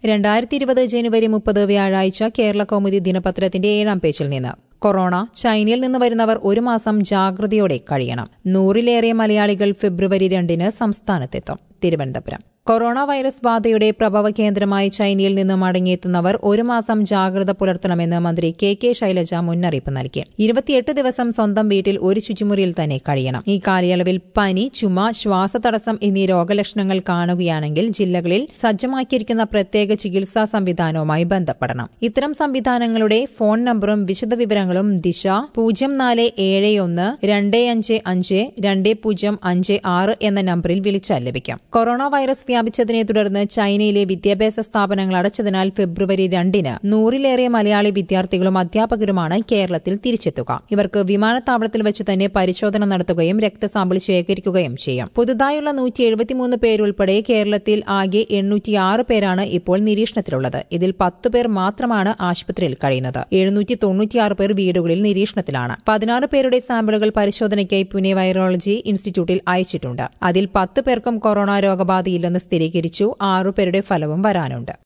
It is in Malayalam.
രണ്ടായിരത്തി ഇരുപത് ജനുവരി മുപ്പത് വ്യാഴാഴ്ച കേരള കൗമുദി ദിനപത്രത്തിന്റെ ഏഴാം പേജിൽ നിന്ന് കൊറോണ ചൈനയിൽ നിന്ന് വരുന്നവർ ഒരു മാസം ജാഗ്രതയോടെ കഴിയണം നൂറിലേറെ മലയാളികൾ ഫെബ്രുവരി രണ്ടിന് സംസ്ഥാനത്തെത്തും തിരുവനന്തപുരം കൊറോണ വൈറസ് ബാധയുടെ പ്രഭവ കേന്ദ്രമായി ചൈനയിൽ നിന്ന് മടങ്ങിയെത്തുന്നവർ ഒരു മാസം ജാഗ്രത പുലർത്തണമെന്ന് മന്ത്രി കെ കെ ശൈലജ മുന്നറിയിപ്പ് നൽകി ഇരുപത്തിയെട്ട് ദിവസം സ്വന്തം വീട്ടിൽ ഒരു ശുചിമുറിയിൽ തന്നെ കഴിയണം ഈ കാലയളവിൽ പനി ചുമ ശ്വാസതടസ്സം എന്നീ രോഗലക്ഷണങ്ങൾ കാണുകയാണെങ്കിൽ ജില്ലകളിൽ സജ്ജമാക്കിയിരിക്കുന്ന പ്രത്യേക ചികിത്സാ സംവിധാനവുമായി ബന്ധപ്പെടണം ഇത്തരം സംവിധാനങ്ങളുടെ ഫോൺ നമ്പറും വിശദവിവരങ്ങളും ദിശ പൂജ്യം നാല് ഏഴ് ഒന്ന് രണ്ട് അഞ്ച് അഞ്ച് രണ്ട് പൂജ്യം അഞ്ച് ആറ് എന്ന നമ്പറിൽ വിളിച്ചാൽ ലഭിക്കും കൊറോണ വൈറസ് വ്യാപിച്ചതിനെ തുടർന്ന് ചൈനയിലെ വിദ്യാഭ്യാസ സ്ഥാപനങ്ങൾ അടച്ചതിനാൽ ഫെബ്രുവരി രണ്ടിന് നൂറിലേറെ മലയാളി വിദ്യാർത്ഥികളും അധ്യാപകരുമാണ് കേരളത്തിൽ തിരിച്ചെത്തുക ഇവർക്ക് വിമാനത്താവളത്തിൽ വെച്ച് തന്നെ പരിശോധന നടത്തുകയും രക്തസാമ്പിൾ ശേഖരിക്കുകയും ചെയ്യും പുതുതായുള്ള നൂറ്റി എഴുപത്തിമൂന്ന് പേരുൾപ്പെടെ കേരളത്തിൽ ആകെ എണ്ണൂറ്റിയാറ് പേരാണ് ഇപ്പോൾ നിരീക്ഷണത്തിലുള്ളത് ഇതിൽ പത്ത് പേർ മാത്രമാണ് ആശുപത്രിയിൽ കഴിയുന്നത് എഴുന്നൂറ്റി തൊണ്ണൂറ്റിയാറ് പേർ വീടുകളിൽ നിരീക്ഷണത്തിലാണ് പതിനാറ് പേരുടെ സാമ്പിളുകൾ പരിശോധനയ്ക്കായി പുനെ വൈറോളജി ഇൻസ്റ്റിറ്റ്യൂട്ടിൽ അയച്ചിട്ടുണ്ട് അതിൽ പത്ത് പേർക്കും കൊറോണ രോഗബാധയില്ലെന്ന് സ്ഥിരീകരിച്ചു ആറുപേരുടെ ഫലവും വരാനുണ്ട്